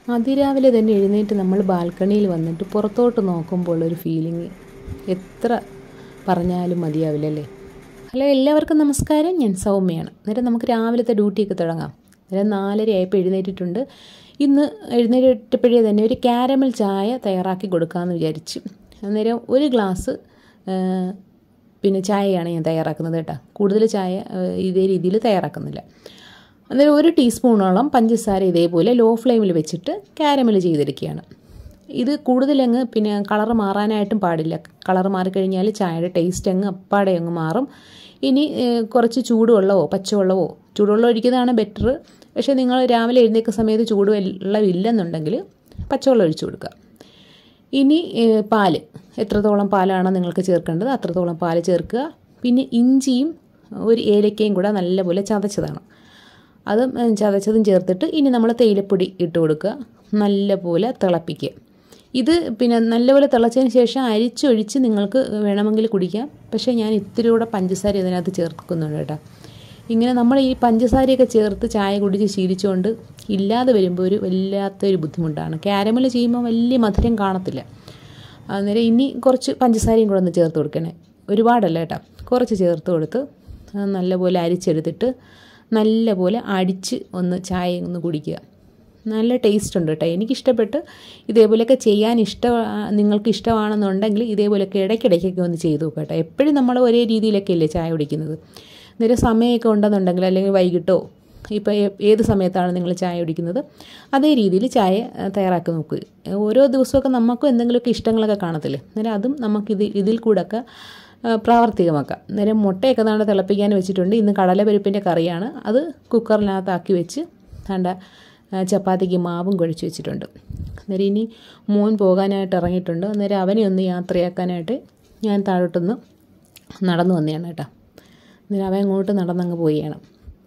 അതിരാവിലെ തന്നെ എഴുന്നേറ്റ് നമ്മൾ ബാൽക്കണിയിൽ വന്നിട്ട് പുറത്തോട്ട് നോക്കുമ്പോൾ ഒരു ഫീലിംഗ് എത്ര പറഞ്ഞാലും മതിയാവില്ലല്ലേ ഹലോ എല്ലാവർക്കും നമസ്കാരം ഞാൻ സൗമ്യയാണ് അന്നേരം നമുക്ക് രാവിലത്തെ ഡ്യൂട്ടിയൊക്കെ തുടങ്ങാം അന്നേരം നാലര ആയപ്പോൾ എഴുന്നേറ്റിട്ടുണ്ട് ഇന്ന് എഴുന്നേറ്റപ്പോഴേ തന്നെ ഒരു കാരമൽ ചായ തയ്യാറാക്കി കൊടുക്കാമെന്ന് വിചാരിച്ചു അന്നേരം ഒരു ഗ്ലാസ് പിന്നെ ചായയാണ് ഞാൻ തയ്യാറാക്കുന്നത് കേട്ടോ കൂടുതൽ ചായ ഇതേ രീതിയിൽ തയ്യാറാക്കുന്നില്ല അന്നേരം ഒരു ടീസ്പൂണോളം പഞ്ചസാര ഇതേപോലെ ലോ ഫ്ലെയിമിൽ വെച്ചിട്ട് കാരമൽ ചെയ്തെടുക്കുകയാണ് ഇത് കൂടുതലങ്ങ് പിന്നെ കളർ മാറാനായിട്ടും പാടില്ല കളർ മാറിക്കഴിഞ്ഞാൽ ചായയുടെ ടേസ്റ്റ് അങ്ങ് അപ്പാടെ അങ്ങ് മാറും ഇനി കുറച്ച് ചൂടുവെള്ളമോ പച്ചവെള്ളമോ ചൂടുവെള്ളം ഒഴിക്കുന്നതാണ് ബെറ്റർ പക്ഷേ നിങ്ങൾ രാവിലെ എഴുന്നേൽക്കുന്ന സമയത്ത് ചൂടുവെള്ളം ഇല്ലെന്നുണ്ടെങ്കിൽ പച്ചവെള്ളം ഒഴിച്ചു കൊടുക്കുക ഇനി പാല് എത്രത്തോളം പാലാണ് നിങ്ങൾക്ക് ചേർക്കേണ്ടത് അത്രത്തോളം പാല് ചേർക്കുക പിന്നെ ഇഞ്ചിയും ഒരു ഏലക്കയും കൂടെ നല്ലപോലെ ചതച്ചതാണ് അതും ചതച്ചതും ചേർത്തിട്ട് ഇനി നമ്മൾ തേയിലപ്പൊടി ഇട്ട് കൊടുക്കുക നല്ലപോലെ തിളപ്പിക്കുക ഇത് പിന്നെ നല്ലപോലെ തിളച്ചതിന് ശേഷം അരിച്ചൊഴിച്ച് നിങ്ങൾക്ക് വേണമെങ്കിൽ കുടിക്കാം പക്ഷേ ഞാൻ ഇത്തിരി കൂടെ പഞ്ചസാര ഇതിനകത്ത് ചേർക്കുന്നുണ്ട് കേട്ടോ ഇങ്ങനെ നമ്മൾ ഈ പഞ്ചസാരയൊക്കെ ചേർത്ത് ചായ കുടിച്ച് ശീലിച്ചുകൊണ്ട് ഇല്ലാതെ വരുമ്പോൾ ഒരു വല്ലാത്തൊരു ബുദ്ധിമുട്ടാണ് ക്യാരമൽ ചെയ്യുമ്പോൾ വലിയ മധുരം കാണത്തില്ല അന്നേരം ഇനി കുറച്ച് പഞ്ചസാരയും കൂടെ ഒന്ന് ചേർത്ത് കൊടുക്കണേ ഒരുപാടല്ല കേട്ടോ കുറച്ച് ചേർത്ത് കൊടുത്ത് നല്ലപോലെ അരിച്ചെടുത്തിട്ട് നല്ലപോലെ അടിച്ച് ഒന്ന് ചായ ഒന്ന് കുടിക്കുക നല്ല ടേസ്റ്റ് ഉണ്ട് കേട്ടോ എനിക്കിഷ്ടപ്പെട്ട് ഇതേപോലെയൊക്കെ ചെയ്യാൻ ഇഷ്ടം നിങ്ങൾക്ക് ഇഷ്ടമാണെന്നുണ്ടെങ്കിൽ ഇതേപോലെയൊക്കെ ഇടയ്ക്കിടയ്ക്കൊക്കെ ഒന്ന് ചെയ്തു നോക്കുക കേട്ടോ എപ്പോഴും നമ്മൾ ഒരേ രീതിയിലൊക്കെ അല്ലേ ചായ കുടിക്കുന്നത് അന്നേരം സമയമൊക്കെ ഉണ്ടെന്നുണ്ടെങ്കിൽ അല്ലെങ്കിൽ വൈകിട്ടോ ഇപ്പോൾ ഏത് സമയത്താണ് നിങ്ങൾ ചായ കുടിക്കുന്നത് അതേ രീതിയിൽ ചായ തയ്യാറാക്കി നോക്കുക ഓരോ ദിവസമൊക്കെ നമുക്കും എന്തെങ്കിലുമൊക്കെ ഇഷ്ടങ്ങളൊക്കെ കാണത്തില്ലേ അന്നേരം അതും നമുക്കിത് ഇതിൽ കൂടെയൊക്കെ പ്രാവർത്തികമാക്കാം അന്നേരം മുട്ടയൊക്കെ നാളെ തിളപ്പിക്കാൻ വെച്ചിട്ടുണ്ട് ഇന്ന് കടലപ്പരിപ്പിൻ്റെ കറിയാണ് അത് കുക്കറിനകത്താക്കി വെച്ച് വേണ്ട ചപ്പാത്തിക്ക് മാവും കുഴച്ച് വെച്ചിട്ടുണ്ട് അന്നേരം ഇനി മോൻ പോകാനായിട്ട് ഇറങ്ങിയിട്ടുണ്ട് അന്നേരം അവനെ ഒന്ന് യാത്രയാക്കാനായിട്ട് ഞാൻ താഴോട്ടൊന്ന് നടന്നു വന്നതാണ് കേട്ടോ അന്നേരം അവൻ അങ്ങോട്ട് നടന്നങ്ങ് പോവുകയാണ്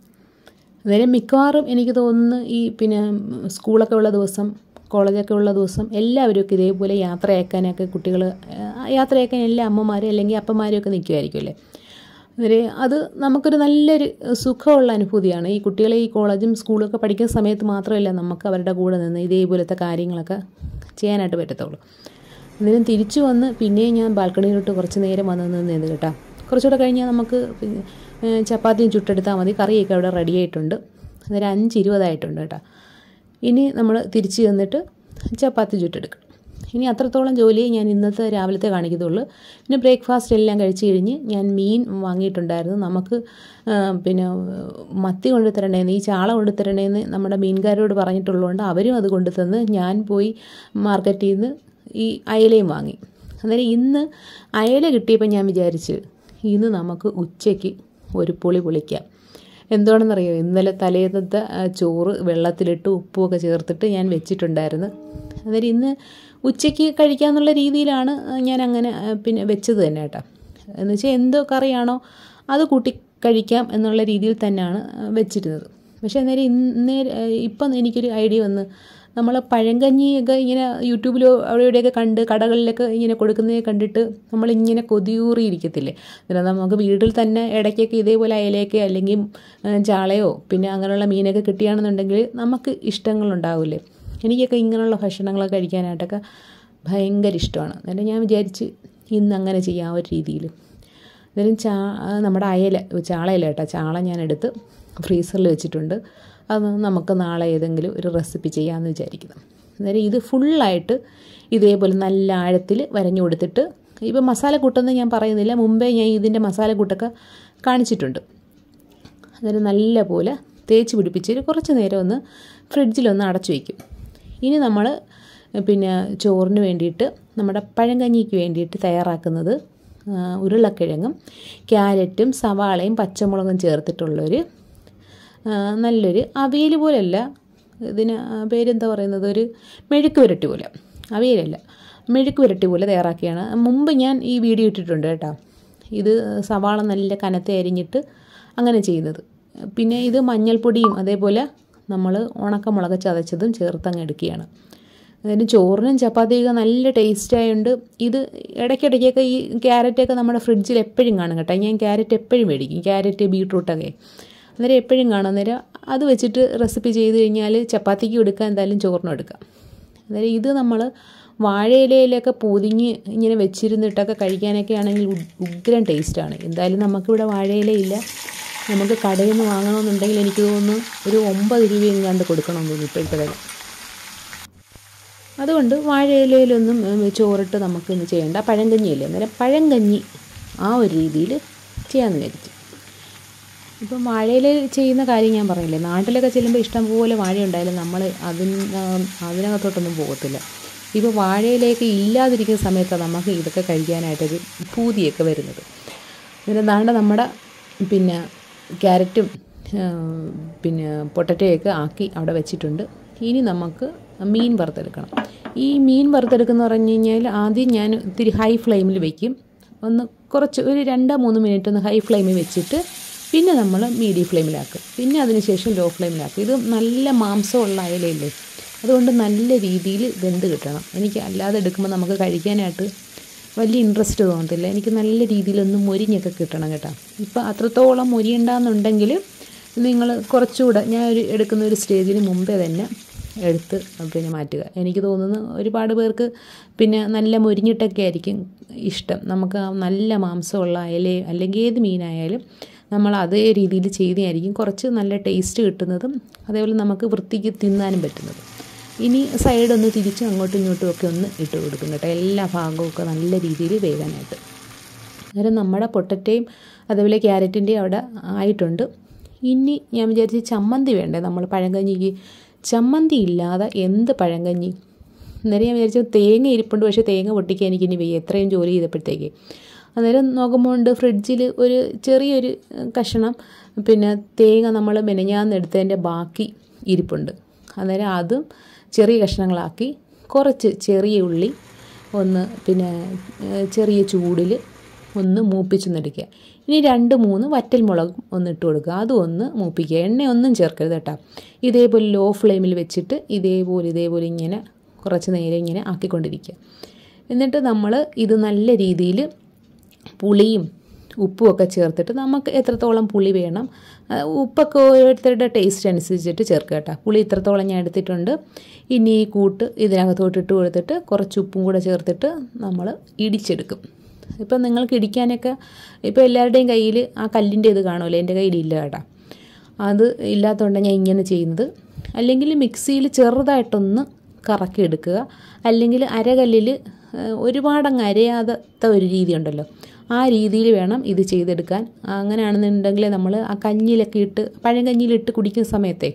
അന്നേരം മിക്കവാറും എനിക്ക് തോന്നുന്നു ഈ പിന്നെ സ്കൂളൊക്കെ ഉള്ള ദിവസം കോളേജൊക്കെ ഉള്ള ദിവസം എല്ലാവരും ഇതേപോലെ യാത്രയാക്കാനൊക്കെ കുട്ടികൾ യാത്രയാക്കാൻ എല്ലാ അമ്മമാരും അല്ലെങ്കിൽ അപ്പന്മാരും ഒക്കെ നിൽക്കുമായിരിക്കും അല്ലേ അന്നേരം അത് നമുക്കൊരു നല്ലൊരു സുഖമുള്ള അനുഭൂതിയാണ് ഈ കുട്ടികളെ ഈ കോളേജും സ്കൂളൊക്കെ പഠിക്കുന്ന സമയത്ത് മാത്രമല്ല നമുക്ക് അവരുടെ കൂടെ നിന്ന് ഇതേപോലത്തെ കാര്യങ്ങളൊക്കെ ചെയ്യാനായിട്ട് പറ്റത്തുള്ളൂ അന്നേരം തിരിച്ചു വന്ന് പിന്നെയും ഞാൻ ബാൽക്കണിയിലോട്ട് കുറച്ച് നേരം വന്ന് നിന്ന് കേട്ടോ കുറച്ചുകൂടെ കഴിഞ്ഞാൽ നമുക്ക് ചപ്പാത്തിയും ചുട്ടെടുത്താൽ മതി കറിയൊക്കെ അവിടെ റെഡി ആയിട്ടുണ്ട് അന്നേരം അഞ്ച് ഇരുപതായിട്ടുണ്ട് കേട്ടോ ഇനി നമ്മൾ തിരിച്ച് ചെന്നിട്ട് ചപ്പാത്തി ചുട്ടെടുക്കണം ഇനി അത്രത്തോളം ജോലിയെ ഞാൻ ഇന്നത്തെ രാവിലത്തെ കാണിക്കത്തുള്ളൂ പിന്നെ ബ്രേക്ക്ഫാസ്റ്റ് എല്ലാം കഴിച്ച് കഴിഞ്ഞ് ഞാൻ മീൻ വാങ്ങിയിട്ടുണ്ടായിരുന്നു നമുക്ക് പിന്നെ മത്തി കൊണ്ടു തരണേന്ന് ഈ ചാള കൊണ്ടു തരണേന്ന് നമ്മുടെ മീൻകാരോട് പറഞ്ഞിട്ടുള്ളതുകൊണ്ട് അവരും അത് കൊണ്ടു തന്ന് ഞാൻ പോയി മാർക്കറ്റിൽ നിന്ന് ഈ അയലയും വാങ്ങി അന്നേരം ഇന്ന് അയല കിട്ടിയപ്പോൾ ഞാൻ വിചാരിച്ച് ഇന്ന് നമുക്ക് ഉച്ചയ്ക്ക് ഒരു പുളി പൊളിക്കാം എന്താണെന്നറിയോ ഇന്നലെ തലേന്നത്തെ ചോറ് വെള്ളത്തിലിട്ട് ഉപ്പുമൊക്കെ ചേർത്തിട്ട് ഞാൻ വെച്ചിട്ടുണ്ടായിരുന്നു അന്നേരം ഇന്ന് ഉച്ചയ്ക്ക് കഴിക്കാമെന്നുള്ള രീതിയിലാണ് ഞാൻ അങ്ങനെ പിന്നെ വെച്ചത് തന്നെ കേട്ടോ എന്ന് വെച്ചാൽ എന്തോ കറിയാണോ അത് കൂട്ടി കഴിക്കാം എന്നുള്ള രീതിയിൽ തന്നെയാണ് വെച്ചിരുന്നത് പക്ഷേ അന്നേരം ഇന്നേ ഇപ്പം എനിക്കൊരു ഐഡിയ വന്ന് നമ്മൾ പഴങ്കഞ്ഞിയൊക്കെ ഇങ്ങനെ യൂട്യൂബിലോ അവിടെ ഇവിടെയൊക്കെ കണ്ട് കടകളിലൊക്കെ ഇങ്ങനെ കൊടുക്കുന്നത് കണ്ടിട്ട് നമ്മളിങ്ങനെ കൊതിയൂറിയിരിക്കത്തില്ലേ അന്നേരം നമുക്ക് വീട്ടിൽ തന്നെ ഇടയ്ക്കൊക്കെ ഇതേപോലെ അയലയൊക്കെ അല്ലെങ്കിൽ ചാളയോ പിന്നെ അങ്ങനെയുള്ള മീനൊക്കെ കിട്ടുകയാണെന്നുണ്ടെങ്കിൽ നമുക്ക് ഇഷ്ടങ്ങളുണ്ടാവില്ലേ എനിക്കൊക്കെ ഇങ്ങനെയുള്ള ഭക്ഷണങ്ങളൊക്കെ കഴിക്കാനായിട്ടൊക്കെ ഭയങ്കര ഇഷ്ടമാണ് അന്നേരം ഞാൻ വിചാരിച്ച് ഇന്ന് അങ്ങനെ ചെയ്യാം ഒരു രീതിയിൽ അന്നേരം ചാ നമ്മുടെ അയല ചാളയില കേട്ടോ ചാള ഞാൻ എടുത്ത് ഫ്രീസറിൽ വെച്ചിട്ടുണ്ട് അത് നമുക്ക് നാളെ ഏതെങ്കിലും ഒരു റെസിപ്പി ചെയ്യാമെന്ന് വിചാരിക്കുന്നു അന്നേരം ഇത് ഫുള്ളായിട്ട് ഇതേപോലെ നല്ല ആഴത്തിൽ വരഞ്ഞു കൊടുത്തിട്ട് ഇപ്പം മസാല കൂട്ടൊന്നും ഞാൻ പറയുന്നില്ല മുമ്പേ ഞാൻ ഇതിൻ്റെ മസാല കൂട്ടൊക്കെ കാണിച്ചിട്ടുണ്ട് അന്നേരം നല്ല പോലെ തേച്ച് പിടിപ്പിച്ച് കുറച്ച് നേരം ഒന്ന് ഫ്രിഡ്ജിലൊന്ന് അടച്ചു വയ്ക്കും ഇനി നമ്മൾ പിന്നെ ചോറിന് വേണ്ടിയിട്ട് നമ്മുടെ പഴങ്കഞ്ഞിക്ക് വേണ്ടിയിട്ട് തയ്യാറാക്കുന്നത് ഉരുളക്കിഴങ്ങും ക്യാരറ്റും സവാളയും പച്ചമുളകും ചേർത്തിട്ടുള്ളൊരു നല്ലൊരു അവിയൽ പോലല്ല ഇതിന് പേരെന്താ പറയുന്നത് ഒരു മെഴുക്ക് പുരട്ടി പോലെ അവിയലല്ല മെഴുക്ക് പുരട്ടി പോലെ തയ്യാറാക്കിയാണ് മുമ്പ് ഞാൻ ഈ വീഡിയോ ഇട്ടിട്ടുണ്ട് കേട്ടോ ഇത് സവാള നല്ല കനത്തെ അരിഞ്ഞിട്ട് അങ്ങനെ ചെയ്യുന്നത് പിന്നെ ഇത് മഞ്ഞൾപ്പൊടിയും അതേപോലെ നമ്മൾ ഉണക്കമുളക് ചതച്ചതും ചേർത്തങ്ങ് എടുക്കുകയാണ് അതിന് ചോറിനും ചപ്പാത്തിയൊക്കെ നല്ല ടേസ്റ്റ് ആയതുകൊണ്ട് ഇത് ഇടയ്ക്കിടയ്ക്കൊക്കെ ഈ ക്യാരറ്റൊക്കെ നമ്മുടെ ഫ്രിഡ്ജിൽ എപ്പോഴും കാണും കേട്ടോ ഞാൻ ക്യാരറ്റ് എപ്പോഴും മേടിക്കും ക്യാരറ്റ് ബീട്രൂട്ടൊക്കെ അന്നേരം എപ്പോഴും കാണാം അന്നേരം അത് വെച്ചിട്ട് റെസിപ്പി ചെയ്ത് കഴിഞ്ഞാൽ ചപ്പാത്തിക്ക് എടുക്കാം എന്തായാലും ചോറിനും എടുക്കാം അന്നേരം ഇത് നമ്മൾ വാഴയിലയിലൊക്കെ പൊതിഞ്ഞ് ഇങ്ങനെ വെച്ചിരുന്നിട്ടൊക്കെ കഴിക്കാനൊക്കെ ആണെങ്കിൽ ഉ- ഉഗ്രൻ ടേസ്റ്റാണ് എന്തായാലും നമുക്കിവിടെ വാഴയിലയില്ല നമുക്ക് കടയിൽ നിന്ന് വാങ്ങണമെന്നുണ്ടെങ്കിൽ എനിക്ക് തോന്നുന്നു ഒരു ഒമ്പത് രൂപയും കണ്ട് കൊടുക്കണമെന്ന് തോന്നുന്നു ഇപ്പോഴത്തെ വില അതുകൊണ്ട് വാഴയിലയിലൊന്നും ഉം, ചോറിട്ട് നമുക്ക് ഇന്ന് ചെയ്യേണ്ട പഴങ്കഞ്ഞിയില്ലേ അന്നേരം പഴങ്കഞ്ഞി ആ ഒരു രീതിയിൽ ചെയ്യാമെന്ന് വിചാരിച്ചു ഇപ്പം വാഴയില ചെയ്യുന്ന കാര്യം ഞാൻ പറഞ്ഞില്ലേ നാട്ടിലൊക്കെ ചെല്ലുമ്പോൾ ഇഷ്ടംപോലെ വാഴ ഉണ്ടായാലും നമ്മൾ അതിന് അതിനകത്തോട്ടൊന്നും പോകത്തില്ല ഇപ്പോൾ വാഴയിലേക്ക് ഇല്ലാതിരിക്കുന്ന സമയത്താണ് നമുക്ക് ഇതൊക്കെ കഴിക്കാനായിട്ടൊരു പൂതിയൊക്കെ വരുന്നത് പിന്നെ ദാണ്ട നമ്മുടെ പിന്നെ ക്യാരറ്റും ആ, പിന്നെ പൊട്ടറ്റയൊക്കെ ആക്കി അവിടെ വെച്ചിട്ടുണ്ട് ഇനി നമുക്ക് മീൻ വറുത്തെടുക്കണം ഈ മീൻ വറുത്തെടുക്കുന്ന പറഞ്ഞു കഴിഞ്ഞാൽ ആദ്യം ഞാൻ ഇത്തിരി ഹൈ ഫ്ലെയിമിൽ വെക്കും ഒന്ന് കുറച്ച് ഒരു രണ്ടോ മൂന്ന് മിനിറ്റ് ഒന്ന് ഹൈ ഫ്ലെയിമിൽ വെച്ചിട്ട് പിന്നെ നമ്മൾ മീഡിയം ഫ്ലെയിമിലാക്കും പിന്നെ അതിനുശേഷം ലോ ഫ്ലെയിമിലാക്കും ഇത് നല്ല മാംസമുള്ള അയലയില്ലേ അതുകൊണ്ട് നല്ല രീതിയിൽ വെന്ത് കിട്ടണം എനിക്ക് അല്ലാതെ എടുക്കുമ്പോൾ നമുക്ക് കഴിക്കാനായിട്ട് വലിയ ഇൻട്രസ്റ്റ് തോന്നത്തില്ല എനിക്ക് നല്ല രീതിയിലൊന്ന് മൊരിഞ്ഞൊക്കെ കിട്ടണം കേട്ടോ ഇപ്പം അത്രത്തോളം മൊരിയണ്ടെന്നുണ്ടെങ്കിൽ നിങ്ങൾ കുറച്ചുകൂടെ ഞാൻ ഒരു എടുക്കുന്ന ഒരു സ്റ്റേജിന് മുമ്പേ തന്നെ എടുത്ത് പിന്നെ മാറ്റുക എനിക്ക് തോന്നുന്നു ഒരുപാട് പേർക്ക് പിന്നെ നല്ല മൊരിഞ്ഞിട്ടൊക്കെ ആയിരിക്കും ഇഷ്ടം നമുക്ക് ആ നല്ല മാംസമുള്ള അയല അല്ലെങ്കിൽ ഏത് മീനായാലും നമ്മൾ അതേ രീതിയിൽ ചെയ്തായിരിക്കും കുറച്ച് നല്ല ടേസ്റ്റ് കിട്ടുന്നതും അതേപോലെ നമുക്ക് വൃത്തിക്ക് തിന്നാനും പറ്റുന്നത് ഇനി സൈഡൊന്ന് തിരിച്ച് അങ്ങോട്ടും ഇങ്ങോട്ടും ഒക്കെ ഒന്ന് ഇട്ട് കൊടുക്കും കേട്ടോ എല്ലാ ഭാഗവും ഒക്കെ നല്ല രീതിയിൽ വേകാനായിട്ട് അന്നേരം നമ്മുടെ പൊട്ടറ്റയും അതേപോലെ ക്യാരറ്റിൻ്റെയും അവിടെ ആയിട്ടുണ്ട് ഇനി ഞാൻ വിചാരിച്ച് ചമ്മന്തി വേണ്ടേ നമ്മൾ പഴങ്കഞ്ഞിക്ക് ചമ്മന്തി ഇല്ലാതെ എന്ത് പഴങ്കഞ്ഞി അന്നേരം ഞാൻ വിചാരിച്ചു തേങ്ങ ഇരിപ്പുണ്ട് പക്ഷേ തേങ്ങ പൊട്ടിക്കാൻ എനിക്ക് ഇനി വയ്യ എത്രയും ജോലി ചെയ്തപ്പോഴത്തേക്ക് അന്നേരം നോക്കുമ്പോൾ ഉണ്ട് ഫ്രിഡ്ജിൽ ഒരു ചെറിയൊരു കഷണം പിന്നെ തേങ്ങ നമ്മൾ മെനഞ്ഞാന്നെടുത്തതിൻ്റെ ബാക്കി ഇരിപ്പുണ്ട് അന്നേരം അതും ചെറിയ കഷ്ണങ്ങളാക്കി കുറച്ച് ചെറിയ ഉള്ളി ഒന്ന് പിന്നെ ഏഹ്, ചെറിയ ചൂടിൽ ഒന്ന് മൂപ്പിച്ചൊന്നെടുക്കുക ഇനി രണ്ട് മൂന്ന് വറ്റൽ മുളകും ഒന്ന് ഇട്ട് കൊടുക്കുക അതും ഒന്ന് മൂപ്പിക്കുക എണ്ണയൊന്നും ചേർക്കരുത് കേട്ടോ ഇതേപോലെ ലോ ഫ്ലെയിമിൽ വെച്ചിട്ട് ഇതേപോലെ ഇതേപോലെ ഇങ്ങനെ കുറച്ച് നേരം ഇങ്ങനെ ആക്കിക്കൊണ്ടിരിക്കുക എന്നിട്ട് നമ്മൾ ഇത് നല്ല രീതിയിൽ പുളിയും ഉപ്പും ഒക്കെ ചേർത്തിട്ട് നമുക്ക് എത്രത്തോളം പുളി വേണം ആ, ഉപ്പൊക്കെ ഓരോരുത്തരുടെ ടേസ്റ്റ് അനുസരിച്ചിട്ട് ചേർക്കുക കേട്ടോ പുളി ഇത്രത്തോളം ഞാൻ എടുത്തിട്ടുണ്ട് ഇനി ഈ കൂട്ട് ഇതിനകത്തോട്ട് ഇട്ട് കൊടുത്തിട്ട് കുറച്ച് ഉപ്പും കൂടെ ചേർത്തിട്ട് നമ്മൾ ഇടിച്ചെടുക്കും ഇപ്പം നിങ്ങൾക്ക് ഇടിക്കാനൊക്കെ ഇപ്പോൾ എല്ലാവരുടെയും കയ്യിൽ ആ കല്ലിൻ്റെ ഇത് കാണുമല്ലോ എൻ്റെ കയ്യിലില്ല കേട്ടോ അത് ഇല്ലാത്തതുകൊണ്ടാണ് ഞാൻ ഇങ്ങനെ ചെയ്യുന്നത് അല്ലെങ്കിൽ മിക്സിയിൽ ചെറുതായിട്ടൊന്ന് കറക്കി എടുക്കുക അല്ലെങ്കിൽ അരകല്ലിൽ ഒരുപാടങ്ങ് അരയാത്ത ഒരു രീതി ഉണ്ടല്ലോ ആ രീതിയിൽ വേണം ഇത് ചെയ്തെടുക്കാൻ അങ്ങനെയാണെന്നുണ്ടെങ്കിൽ നമ്മൾ ആ കഞ്ഞിയിലൊക്കെ ഇട്ട് പഴങ്കഞ്ഞിയിലിട്ട് കുടിക്കുന്ന സമയത്തെ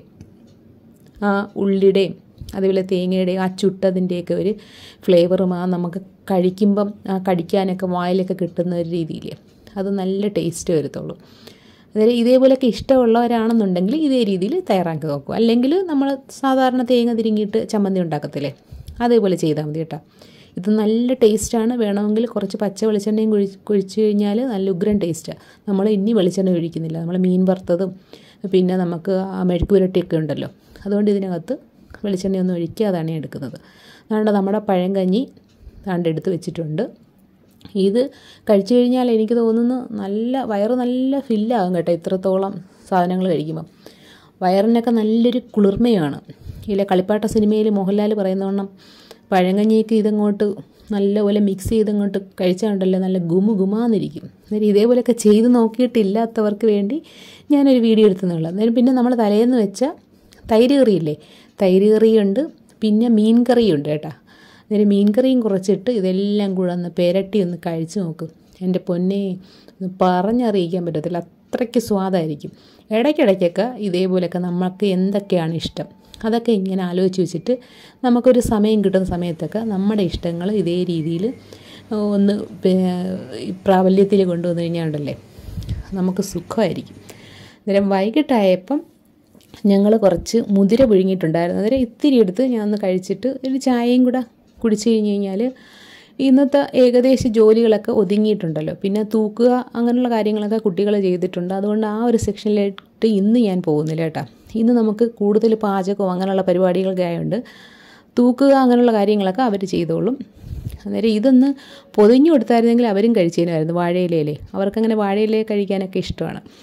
ആ ഉള്ളിയുടെയും അതുപോലെ തേങ്ങയുടെയും ആ ചുട്ടതിൻ്റെയൊക്കെ ഒരു ഫ്ലേവറും ആ നമുക്ക് കഴിക്കുമ്പം ആ കടിക്കാനൊക്കെ വായിലൊക്കെ കിട്ടുന്ന ഒരു രീതിയിൽ അത് നല്ല ടേസ്റ്റ് വരത്തുള്ളൂ അതായത് ഇതേപോലെയൊക്കെ ഇഷ്ടമുള്ളവരാണെന്നുണ്ടെങ്കിൽ ഇതേ രീതിയിൽ തയ്യാറാക്കി നോക്കും അല്ലെങ്കിൽ നമ്മൾ സാധാരണ തേങ്ങ തിരിങ്ങിയിട്ട് ചമ്മന്തി ഉണ്ടാക്കത്തില്ലേ അതേപോലെ ചെയ്താൽ മതി കേട്ടോ ഇത് നല്ല ടേസ്റ്റാണ് വേണമെങ്കിൽ കുറച്ച് പച്ച വെളിച്ചെണ്ണയും കുഴി കുഴിച്ച് കഴിഞ്ഞാൽ നല്ല ഉഗ്രൻ ടേസ്റ്റാണ് നമ്മൾ ഇനി വെളിച്ചെണ്ണ ഒഴിക്കുന്നില്ല നമ്മൾ മീൻ വറുത്തതും പിന്നെ നമുക്ക് ആ മെഴുക്കുരട്ടിയൊക്കെ ഉണ്ടല്ലോ അതുകൊണ്ട് ഇതിനകത്ത് വെളിച്ചെണ്ണയൊന്നും ഒഴിക്കാതാണ് ഞാൻ എടുക്കുന്നത് അതുകൊണ്ട് നമ്മുടെ പഴങ്കഞ്ഞി താണ്ട് എടുത്ത് വെച്ചിട്ടുണ്ട് ഇത് കഴിച്ചു കഴിഞ്ഞാൽ എനിക്ക് തോന്നുന്നു നല്ല വയറ് നല്ല ഫില്ലാകും കേട്ടോ ഇത്രത്തോളം സാധനങ്ങൾ കഴിക്കുമ്പം വയറിനൊക്കെ നല്ലൊരു കുളിർമയാണ് ഇല്ല കളിപ്പാട്ട സിനിമയിൽ മോഹൻലാൽ പറയുന്നവണ്ണം പഴങ്കഞ്ഞിക്ക് ഇതങ്ങോട്ട് നല്ലപോലെ മിക്സ് ചെയ്തങ്ങോട്ട് കഴിച്ചാലുണ്ടല്ലോ നല്ല ഗുമു ഗുമാന്നിരിക്കും അന്നേരം ഇതേപോലെയൊക്കെ ചെയ്ത് നോക്കിയിട്ടില്ലാത്തവർക്ക് വേണ്ടി ഞാനൊരു വീഡിയോ എടുത്തുന്നുള്ളൂ അന്നേരം പിന്നെ നമ്മൾ തലേന്ന് വെച്ച തൈര് കറിയില്ലേ തൈര് കറിയുണ്ട് പിന്നെ മീൻ കറിയുണ്ട് കേട്ടോ അന്നേരം മീൻ കറിയും കുറച്ചിട്ട് ഇതെല്ലാം കൂടെ ഒന്ന് പെരട്ടി ഒന്ന് കഴിച്ച് നോക്കും എൻ്റെ പൊന്നെ ഒന്ന് പറഞ്ഞറിയിക്കാൻ പറ്റത്തില്ല അത്രയ്ക്ക് സ്വാദായിരിക്കും ഇടയ്ക്കിടയ്ക്കൊക്കെ ഇതേപോലെയൊക്കെ നമ്മൾക്ക് എന്തൊക്കെയാണ് ഇഷ്ടം അതൊക്കെ ഇങ്ങനെ ആലോചിച്ച് വെച്ചിട്ട് നമുക്കൊരു സമയം കിട്ടുന്ന സമയത്തൊക്കെ നമ്മുടെ ഇഷ്ടങ്ങൾ ഇതേ രീതിയിൽ ഒന്ന് പ്രാബല്യത്തിൽ കൊണ്ടുവന്നു കഴിഞ്ഞാൽ ഉണ്ടല്ലേ നമുക്ക് സുഖമായിരിക്കും അന്നേരം വൈകിട്ടായപ്പം ഞങ്ങൾ കുറച്ച് മുതിര പുഴുങ്ങിയിട്ടുണ്ടായിരുന്നു അന്നേരം ഇത്തിരി എടുത്ത് ഞാൻ ഒന്ന് കഴിച്ചിട്ട് ഒരു ചായയും കൂടെ കുടിച്ചു കഴിഞ്ഞ് കഴിഞ്ഞാൽ ഇന്നത്തെ ഏകദേശ ജോലികളൊക്കെ ഒതുങ്ങിയിട്ടുണ്ടല്ലോ പിന്നെ തൂക്കുക അങ്ങനെയുള്ള കാര്യങ്ങളൊക്കെ കുട്ടികൾ ചെയ്തിട്ടുണ്ട് അതുകൊണ്ട് ആ ഒരു സെക്ഷനിലായിട്ട് ഇന്ന് ഞാൻ പോകുന്നില്ല കേട്ടോ ഇന്ന് നമുക്ക് കൂടുതൽ പാചകവും അങ്ങനെയുള്ള പരിപാടികളൊക്കെ ആയതുകൊണ്ട് തൂക്കുക അങ്ങനെയുള്ള കാര്യങ്ങളൊക്കെ അവർ ചെയ്തോളും അന്നേരം ഇതൊന്ന് പൊതിഞ്ഞു കൊടുത്തായിരുന്നെങ്കിൽ അവരും കഴിച്ചേനായിരുന്നു വാഴയിലയിലെ അവർക്കങ്ങനെ വാഴയില കഴിക്കാനൊക്കെ ഇഷ്ടമാണ്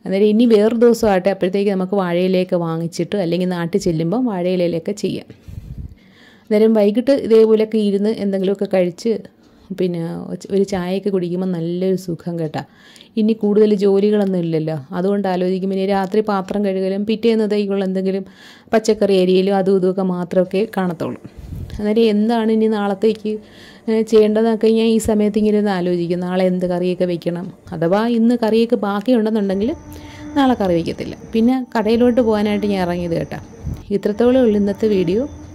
അന്നേരം ഇനി വേറൊരു ദിവസം ആട്ടെ അപ്പോഴത്തേക്ക് നമുക്ക് വാഴയിലയൊക്കെ വാങ്ങിച്ചിട്ട് അല്ലെങ്കിൽ നാട്ടിൽ ചെല്ലുമ്പം വാഴയിലയിലൊക്കെ ചെയ്യാം അന്നേരം വൈകിട്ട് ഇതേപോലെയൊക്കെ ഇരുന്ന് എന്തെങ്കിലുമൊക്കെ കഴിച്ച് പിന്നെ ഒരു ചായയൊക്കെ കുടിക്കുമ്പോൾ നല്ലൊരു സുഖം കേട്ടാ ഇനി കൂടുതൽ ജോലികളൊന്നും ഇല്ലല്ലോ അതുകൊണ്ട് ആലോചിക്കും ഇനി രാത്രി പാത്രം കഴുകലും പിറ്റേന്നതേക്കുള്ള എന്തെങ്കിലും പച്ചക്കറി അരിയലും അതും ഇതുമൊക്കെ മാത്രമൊക്കെ കാണത്തുള്ളൂ അന്നേരം എന്താണ് ഇനി നാളത്തേക്ക് ചെയ്യേണ്ടതെന്നൊക്കെ ഞാൻ ഈ സമയത്ത് ഇങ്ങനെ ഒന്ന് ആലോചിക്കും നാളെ എന്ത് കറിയൊക്കെ വെക്കണം അഥവാ ഇന്ന് കറിയൊക്കെ ബാക്കിയുണ്ടെന്നുണ്ടെങ്കിൽ നാളെ കറി വയ്ക്കത്തില്ല പിന്നെ കടയിലോട്ട് പോകാനായിട്ട് ഞാൻ ഇറങ്ങിയത് കേട്ടോ ഇത്രത്തോളം ഉള്ളൂ ഇന്നത്തെ വീഡിയോ